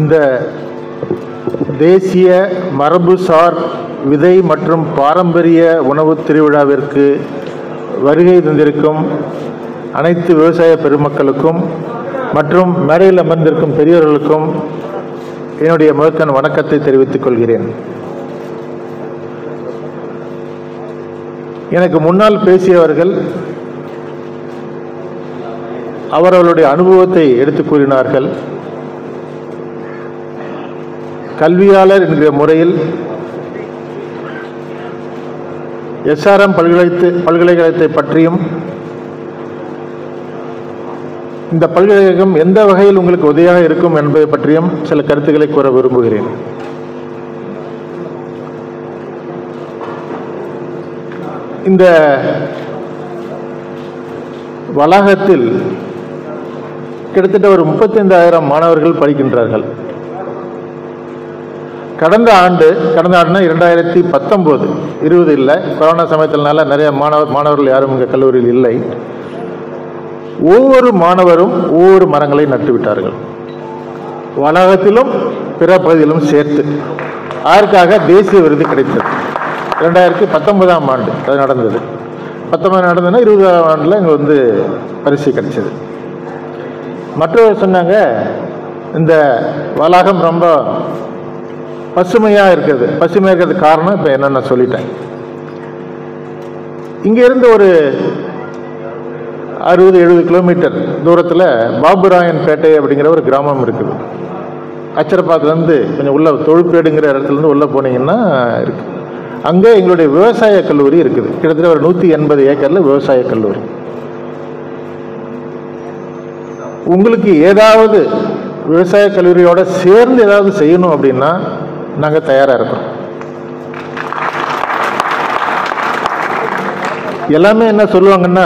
இந்த தேசிய மரபுசார் விதை மற்றும் பாரம்பரிய உணவு திருவிழாவிற்கு வருகை தந்திருக்கும் அனைத்து விவசாய பெருமக்களுக்கும் மற்றும் மேடையில் அமர்ந்திருக்கும் பெரியவர்களுக்கும் என்னுடைய முதற்கண் வணக்கத்தை தெரிவித்துக் கொள்கிறேன் எனக்கு முன்னால் பேசியவர்கள் அவர்களுடைய அனுபவத்தை எடுத்து கூறினார்கள் கல்வியாளர் என்கிற முறையில் எஸ்ஆர்எம் பல்கலைத்து பல்கலைக்கழகத்தை பற்றியும் இந்த பல்கலைக்கழகம் எந்த வகையில் உங்களுக்கு உதவியாக இருக்கும் என்பதை பற்றியும் சில கருத்துக்களை கூற விரும்புகிறேன் இந்த வளாகத்தில் கிட்டத்தட்ட ஒரு முப்பத்தைந்தாயிரம் மாணவர்கள் படிக்கின்றார்கள் கடந்த ஆண்டு கடந்த ஆண்டுனா இரண்டாயிரத்தி பத்தொம்போது இருபது இல்லை கொரோனா சமயத்தினால நிறைய மாணவர் மாணவர்கள் யாரும் இங்கே கல்லூரியில் இல்லை ஒவ்வொரு மாணவரும் ஒவ்வொரு மரங்களை நட்டுவிட்டார்கள் வளாகத்திலும் பிற பகுதியிலும் சேர்த்து அதற்காக தேசிய விருது கிடைத்தது ரெண்டாயிரத்தி பத்தொன்பதாம் ஆண்டு அது நடந்தது பத்தொன்பது நடந்ததுன்னா இருபதாம் ஆண்டில் இங்கே வந்து பரிசு கிடைச்சது மற்றவர் சொன்னாங்க இந்த வளாகம் ரொம்ப பசுமையாக இருக்குது பசுமையாக இருக்கிறதுக்கு காரணம் இப்போ என்னென்ன சொல்லிட்டேன் இங்கேருந்து ஒரு அறுபது எழுபது கிலோமீட்டர் தூரத்தில் பாபுராயன் பேட்டை அப்படிங்கிற ஒரு கிராமம் இருக்குது அச்சரப்பாத்துலேருந்து கொஞ்சம் உள்ள தொழுப்பேடுங்கிற இடத்துலேருந்து உள்ளே போனீங்கன்னா இருக்கு அங்கே எங்களுடைய விவசாய கல்லூரி இருக்குது கிட்டத்தட்ட ஒரு நூற்றி எண்பது ஏக்கரில் விவசாய கல்லூரி உங்களுக்கு ஏதாவது விவசாய கல்லூரியோட சேர்ந்து ஏதாவது செய்யணும் அப்படின்னா நாங்கள் தயாராக இருக்கோம் எல்லாமே என்ன சொல்லுவாங்கன்னா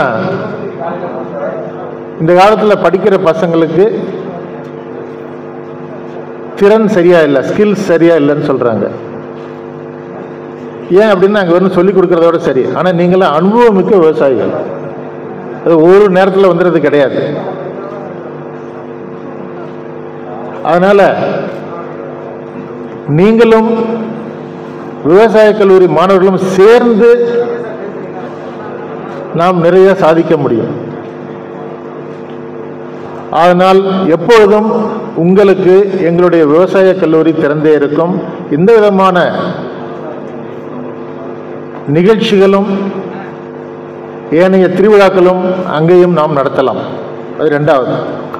இந்த காலத்தில் படிக்கிற பசங்களுக்கு திறன் சரியா இல்லை ஸ்கில்ஸ் சரியா இல்லைன்னு சொல்கிறாங்க ஏன் அப்படின்னா அங்கே வந்து சொல்லிக் கொடுக்கறதோட சரி ஆனால் நீங்களாம் அனுபவமிக்க விவசாயிகள் அது ஒவ்வொரு நேரத்தில் வந்துடுறது கிடையாது அதனால நீங்களும் விவசாய கல்லூரி மாணவர்களும் சேர்ந்து நாம் நிறைய சாதிக்க முடியும் அதனால் எப்பொழுதும் உங்களுக்கு எங்களுடைய விவசாய கல்லூரி திறந்தே இருக்கும் எந்த விதமான நிகழ்ச்சிகளும் ஏனைய திருவிழாக்களும் அங்கேயும் நாம் நடத்தலாம் அது ரெண்டாவது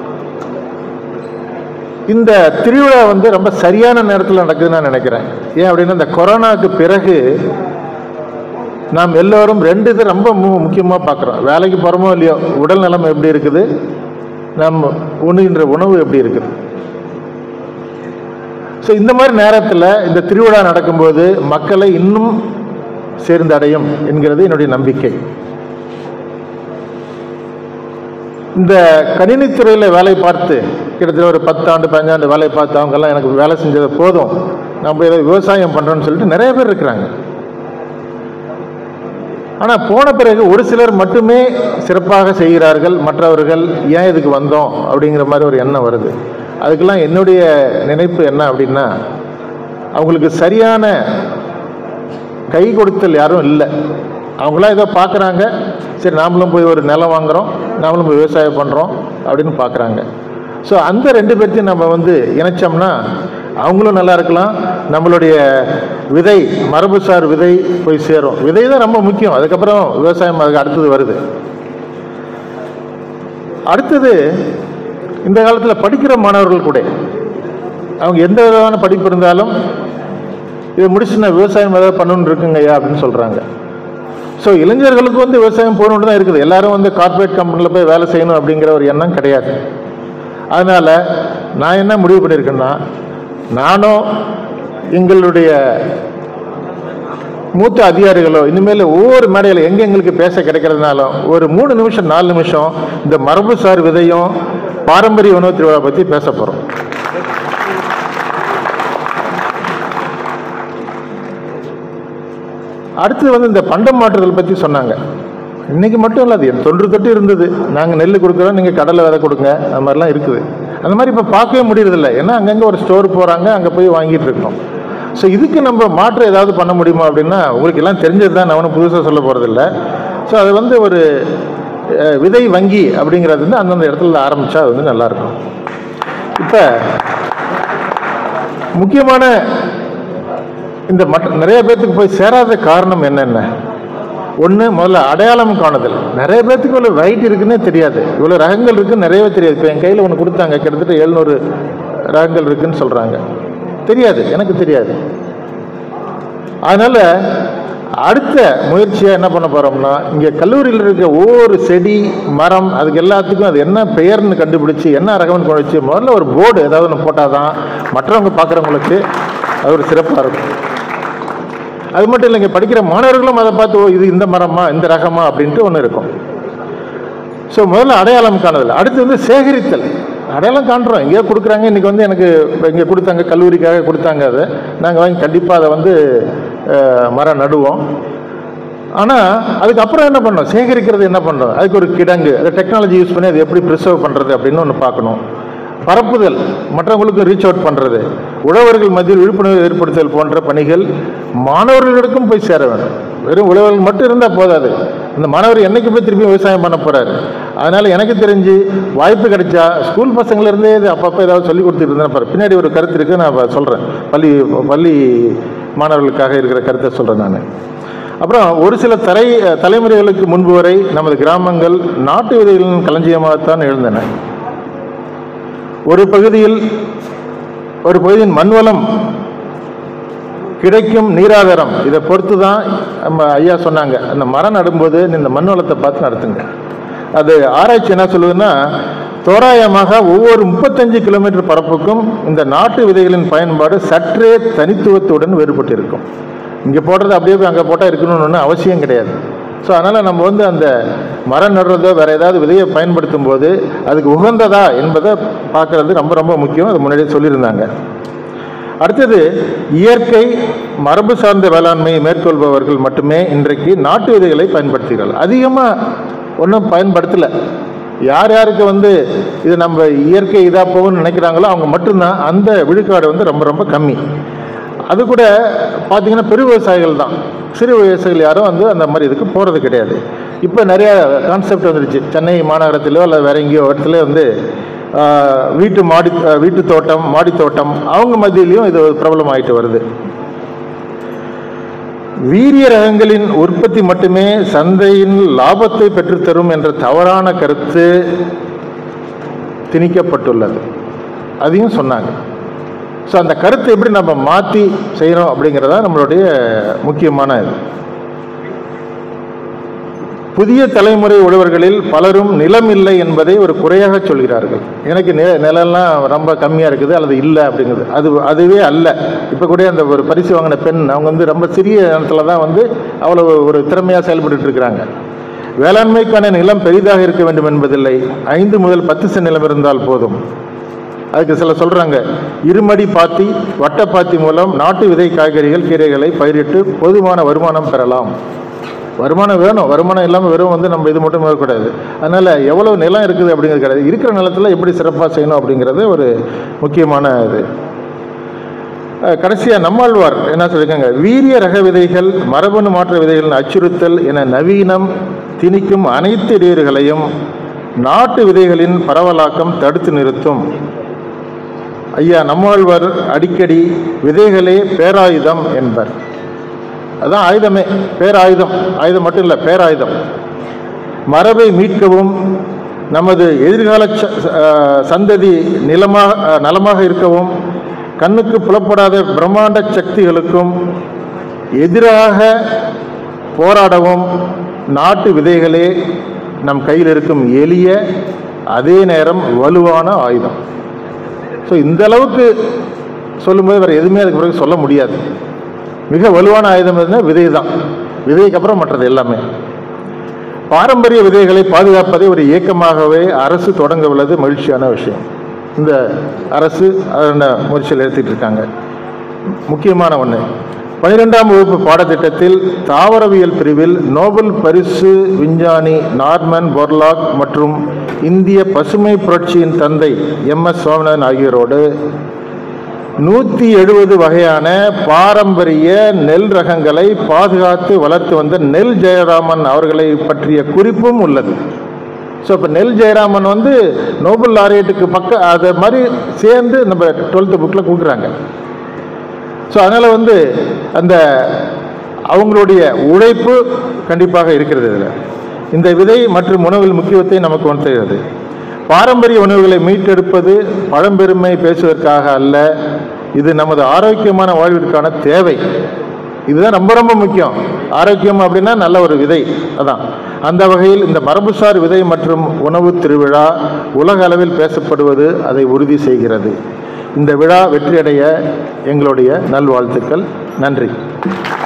இந்த திருவிழா வந்து ரொம்ப சரியான நேரத்தில் நடக்குதுன்னு நான் நினைக்கிறேன் ஏன் அப்படின்னா இந்த கொரோனாவுக்கு பிறகு நாம் எல்லோரும் ரெண்டு இது ரொம்ப மு- முக்கியமாக பார்க்குறோம் வேலைக்கு போகிறோமோ இல்லையோ உடல் நலம் எப்படி இருக்குது நம்ம உண்ணுகின்ற உணவு எப்படி இருக்குது ஸோ இந்த மாதிரி நேரத்தில் இந்த திருவிழா நடக்கும்போது மக்களை இன்னும் சேர்ந்தடையும் என்கிறது என்னுடைய நம்பிக்கை இந்த கணினித்துறையில் வேலை பார்த்து கிட்டத்தட்ட ஒரு பத்தாண்டு பதினஞ்சாண்டு வேலை பார்த்து அவங்கெல்லாம் எனக்கு வேலை செஞ்சது போதும் நம்ம ஏதோ விவசாயம் பண்ணுறோன்னு சொல்லிட்டு நிறைய பேர் இருக்கிறாங்க ஆனால் போன பிறகு ஒரு சிலர் மட்டுமே சிறப்பாக செய்கிறார்கள் மற்றவர்கள் ஏன் இதுக்கு வந்தோம் அப்படிங்கிற மாதிரி ஒரு எண்ணம் வருது அதுக்கெல்லாம் என்னுடைய நினைப்பு என்ன அப்படின்னா அவங்களுக்கு சரியான கை கொடுத்தல் யாரும் இல்லை அவங்களாம் ஏதோ பார்க்குறாங்க சரி நாமளும் போய் ஒரு நிலம் வாங்குறோம் நாமளும் போய் விவசாயம் பண்ணுறோம் அப்படின்னு பார்க்குறாங்க ஸோ அந்த ரெண்டு பேர்த்தையும் நம்ம வந்து இணைச்சோம்னா அவங்களும் நல்லா இருக்கலாம் நம்மளுடைய விதை மரபுசார் விதை போய் சேரும் விதை தான் ரொம்ப முக்கியம் அதுக்கப்புறம் விவசாயம் அதுக்கு அடுத்தது வருது அடுத்தது இந்த காலத்தில் படிக்கிற மாணவர்கள் கூட அவங்க எந்த விதமான படிப்பு இருந்தாலும் இதை முடிச்சு நான் விவசாயம் ஏதாவது பண்ணணும்னு இருக்குங்க ஐயா அப்படின்னு சொல்கிறாங்க ஸோ இளைஞர்களுக்கு வந்து விவசாயம் போகணுன்னு தான் இருக்குது எல்லாரும் வந்து கார்ப்பரேட் கம்பெனியில் போய் வேலை செய்யணும் அப்படிங்கிற ஒரு எண்ணம் கிடையாது அதனால் நான் என்ன முடிவு பண்ணியிருக்கேன்னா நானும் எங்களுடைய மூத்த அதிகாரிகளோ இனிமேல் ஒவ்வொரு மேடையில் எங்கே எங்களுக்கு பேச கிடைக்கிறதுனாலும் ஒரு மூணு நிமிஷம் நாலு நிமிஷம் இந்த மரபுசார் விதையும் பாரம்பரிய உணவு திருவிழா பற்றி பேச போகிறோம் அடுத்து வந்து இந்த பண்டம் மாற்றுதல் பற்றி சொன்னாங்க இன்னைக்கு மட்டும் இல்லை அது தொன்று தொட்டு இருந்தது நாங்கள் நெல் கொடுக்குறோம் நீங்கள் கடலை விதை கொடுங்க அது மாதிரிலாம் இருக்குது அந்த மாதிரி இப்போ பார்க்கவே முடியறதில்ல ஏன்னா அங்கங்கே ஒரு ஸ்டோர் போகிறாங்க அங்கே போய் வாங்கிட்டு இருக்கோம் ஸோ இதுக்கு நம்ம மாற்று ஏதாவது பண்ண முடியுமா அப்படின்னா உங்களுக்கு எல்லாம் தெரிஞ்சது தான் நான் ஒன்றும் புதுசாக சொல்ல போகிறதில்ல ஸோ அது வந்து ஒரு அஹ், விதை வங்கி அப்படிங்கிறது வந்து அந்தந்த இடத்துல ஆரம்பித்தா அது வந்து நல்லாயிருக்கும் இப்போ முக்கியமான இந்த மற்ற நிறைய பேர்த்துக்கு போய் சேராத காரணம் என்னென்ன ஒன்று முதல்ல அடையாளம் காணுதல் நிறைய பேர்த்துக்கு இவ்வளோ வெரைட்டி இருக்குன்னே தெரியாது இவ்வளோ ரகங்கள் இருக்குன்னு நிறையவே தெரியாது இப்போ என் கையில் ஒன்று கொடுத்தாங்க கிட்டத்தட்ட எழுநூறு ரகங்கள் இருக்குன்னு சொல்கிறாங்க தெரியாது எனக்கு தெரியாது அதனால் அடுத்த முயற்சியாக என்ன பண்ண போகிறோம்னா இங்கே கல்லூரியில் இருக்க ஒவ்வொரு செடி மரம் அதுக்கு எல்லாத்துக்கும் அது என்ன பெயர்னு கண்டுபிடிச்சி என்ன ரகம்னு கொண்டு வச்சு முதல்ல ஒரு போர்டு ஏதாவது ஒன்று போட்டால் தான் மற்றவங்க பார்க்குறவங்களுக்கு அது ஒரு சிறப்பாக இருக்கும் அது மட்டும் இல்லைங்க படிக்கிற மாணவர்களும் அதை பார்த்து ஓ இது இந்த மரமா இந்த ரகமா அப்படின்ட்டு ஒன்று இருக்கும் ஸோ முதல்ல அடையாளம் காணுதல் அடுத்து வந்து சேகரித்தல் அடையாளம் காண்றோம் எங்கேயோ கொடுக்குறாங்க இன்றைக்கி வந்து எனக்கு இங்கே கொடுத்தாங்க கல்லூரிக்காக கொடுத்தாங்க அதை நாங்கள் வாங்கி கண்டிப்பாக அதை வந்து அஹ், மரம் நடுவோம் ஆனால் அதுக்கப்புறம் என்ன பண்ணோம் சேகரிக்கிறது என்ன பண்ணுறோம் அதுக்கு ஒரு கிடங்கு அதை டெக்னாலஜி யூஸ் பண்ணி அதை எப்படி ப்ரிசர்வ் பண்ணுறது அப்படின்னு ஒன்று பார்க்கணும் பரப்புதல் மற்றவங்களுக்கு ரீச் அவுட் பண்ணுறது உழவர்கள் மத்தியில் விழிப்புணர்வு ஏற்படுத்துதல் போன்ற பணிகள் மாணவர்களுக்கும் போய் சேர வேண்டும் வெறும் உழவர்கள் மட்டும் இருந்தால் போதாது இந்த மாணவர் என்னைக்கு போய் திருப்பி விவசாயம் பண்ண போறாரு அதனால எனக்கு தெரிஞ்சு வாய்ப்பு கிடைச்சா ஸ்கூல் பசங்கள்ல இருந்தே இது அப்பப்போ ஏதாவது சொல்லி கொடுத்துட்டு இருந்தேன் பாரு பின்னாடி ஒரு கருத்து இருக்கு நான் இப்ப சொல்றேன் பள்ளி பள்ளி மாணவர்களுக்காக இருக்கிற கருத்தை சொல்றேன் நான் அப்புறம் ஒரு சில தலை தலைமுறைகளுக்கு முன்பு வரை நமது கிராமங்கள் நாட்டு விதைகளின் களஞ்சியமாகத்தான் எழுந்தன ஒரு பகுதியில் ஒரு பகுதியின் மண்வளம் கிடைக்கும் நீராதாரம் இதை பொறுத்து தான் நம்ம ஐயா சொன்னாங்க அந்த மரம் நடும்போது இந்த மண் வளத்தை பார்த்து நடத்துங்க அது ஆராய்ச்சி என்ன சொல்லுதுன்னா தோராயமாக ஒவ்வொரு முப்பத்தஞ்சு கிலோமீட்டர் பரப்புக்கும் இந்த நாட்டு விதைகளின் பயன்பாடு சற்றே தனித்துவத்துடன் வேறுபட்டிருக்கும் இங்கே போடுறது அப்படியே போய் அங்கே போட்டால் இருக்கணும்னு ஒன்றும் அவசியம் கிடையாது ஸோ அதனால் நம்ம வந்து அந்த மரம் நடுறதோ வேறு ஏதாவது விதையை பயன்படுத்தும் போது அதுக்கு உகந்ததா என்பதை பார்க்கறது ரொம்ப ரொம்ப முக்கியம் அது முன்னாடியே சொல்லியிருந்தாங்க அடுத்தது இயற்கை மரபு சார்ந்த வேளாண்மையை மேற்கொள்பவர்கள் மட்டுமே இன்றைக்கு நாட்டு விதைகளை பயன்படுத்துகிறார்கள் அதிகமாக ஒன்றும் பயன்படுத்தலை யார் யாருக்கு வந்து இது நம்ம இயற்கை இதாக போகும்னு நினைக்கிறாங்களோ அவங்க மட்டும்தான் அந்த விழுக்காடு வந்து ரொம்ப ரொம்ப கம்மி அது கூட பார்த்தீங்கன்னா பெரு விவசாயிகள் தான் சிறு விவசாயிகள் யாரும் வந்து அந்த மாதிரி இதுக்கு போகிறது கிடையாது இப்போ நிறைய கான்செப்ட் வந்துருச்சு சென்னை மாநகரத்திலோ அல்ல வேற எங்கேயோ இடத்துல வந்து ஆஹ், வீட்டு மாடி ஆஹ், வீட்டு தோட்டம் மாடி தோட்டம் அவங்க மத்தியிலையும் இது பிரபலம் ஆயிட்டு வருது வீரிய ரகங்களின் உற்பத்தி மட்டுமே சந்தையின் லாபத்தை பெற்றுத்தரும் என்ற தவறான கருத்து திணிக்கப்பட்டுள்ளது அதையும் சொன்னாங்க ஸோ அந்த கருத்தை எப்படி நம்ம மாற்றி செய்கிறோம் அப்படிங்கிறதா நம்மளுடைய முக்கியமான இது புதிய தலைமுறை உழவர்களில் பலரும் நிலம் இல்லை என்பதை ஒரு குறையாக சொல்கிறார்கள் எனக்கு நி நிலம்லாம் ரொம்ப கம்மியாக இருக்குது அல்லது இல்லை அப்படிங்கிறது அது அதுவே அல்ல இப்போ கூட அந்த ஒரு பரிசு வாங்கின பெண் அவங்க வந்து ரொம்ப சிறிய இடத்துல தான் வந்து அவ்வளோ ஒரு திறமையாக செயல்பட்டு இருக்கிறாங்க வேளாண்மைக்கான நிலம் பெரிதாக இருக்க வேண்டும் என்பதில்லை ஐந்து முதல் பத்து சென்ட் நிலம் இருந்தால் போதும் அதுக்கு சில சொல்றாங்க இருமடி பாத்தி வட்ட பாத்தி மூலம் நாட்டு விதை காய்கறிகள் கீரைகளை பயிரிட்டு போதுமான வருமானம் பெறலாம் வருமானம் வேணும் வருமானம் இல்லாமல் வெறும் வந்து நம்ம இது மட்டும் இருக்கக்கூடாது அதனால் எவ்வளோ நிலம் இருக்குது அப்படிங்கிறது கிடையாது இருக்கிற நிலத்தில் எப்படி சிறப்பாக செய்யணும் அப்படிங்கிறது ஒரு முக்கியமான இது அஹ், கடைசியா நம்மாழ்வார் என்ன சொல்லியிருக்காங்க வீரிய ரக விதைகள் மரபணு மாற்ற விதைகளின் அச்சுறுத்தல் என நவீனம் திணிக்கும் அனைத்து இடையூறுகளையும் நாட்டு விதைகளின் பரவலாக்கம் தடுத்து நிறுத்தும் ஐயா நம்மாழ்வார் அடிக்கடி விதைகளே பேராயுதம் என்பர் அதான் ஆயுதமே பேராயுதம் ஆயுதம் மட்டும் இல்லை பேராயுதம் மரபை மீட்கவும் நமது எதிர்கால ச- அஹ் சந்ததி நிலமாக அஹ் நலமாக இருக்கவும் கண்ணுக்கு புலப்படாத பிரம்மாண்ட சக்திகளுக்கும் எதிராக போராடவும் நாட்டு விதைகளே நம் கையில் இருக்கும் எளிய அதே நேரம் வலுவான ஆயுதம் ஸோ இந்த அளவுக்கு சொல்லும்போது வேறு எதுவுமே அதுக்கு பிறகு சொல்ல முடியாது மிக வலுவான ஆயுதம் எதுனா விதை தான் விதைக்கு அப்புறம் மற்றது எல்லாமே பாரம்பரிய விதைகளை பாதுகாப்பதை ஒரு இயக்கமாகவே அரசு தொடங்க உள்ளது மகிழ்ச்சியான விஷயம் இந்த அரசு அதன முயற்சியில் எடுத்துட்டு இருக்காங்க முக்கியமான ஒன்று பனிரெண்டாம் வகுப்பு பாடத்திட்டத்தில் தாவரவியல் பிரிவில் நோபல் பரிசு விஞ்ஞானி நார்மன் பொர்லாக் மற்றும் இந்திய பசுமை புரட்சியின் தந்தை எம் எஸ் சுவாமிநாதன் ஆகியோரோடு நூற்றி எழுபது வகையான பாரம்பரிய நெல் ரகங்களை பாதுகாத்து வளர்த்து வந்த நெல் ஜெயராமன் அவர்களை பற்றிய குறிப்பும் உள்ளது ஸோ இப்போ நெல் ஜெயராமன் வந்து நோபல் லாரியட்டுக்கு பக்க அதை மாதிரி சேர்ந்து நம்ம டுவெல்த்து புக்கில் கொடுக்குறாங்க ஸோ அதனால் வந்து அந்த அவங்களுடைய உழைப்பு கண்டிப்பாக இருக்கிறது இதில் இந்த விதை மற்றும் உணவில் முக்கியத்துவத்தை நமக்கு உணர்த்துகிறது பாரம்பரிய உணவுகளை மீட்டெடுப்பது பழம்பெருமை பேசுவதற்காக அல்ல இது நமது ஆரோக்கியமான வாழ்விற்கான தேவை இதுதான் ரொம்ப ரொம்ப முக்கியம் ஆரோக்கியம் அப்படின்னா நல்ல ஒரு விதை அதான் அந்த வகையில் இந்த மரபுசார் விதை மற்றும் உணவு திருவிழா உலக அளவில் பேசப்படுவது அதை உறுதி செய்கிறது இந்த விழா வெற்றியடைய எங்களுடைய நல்வாழ்த்துக்கள் நன்றி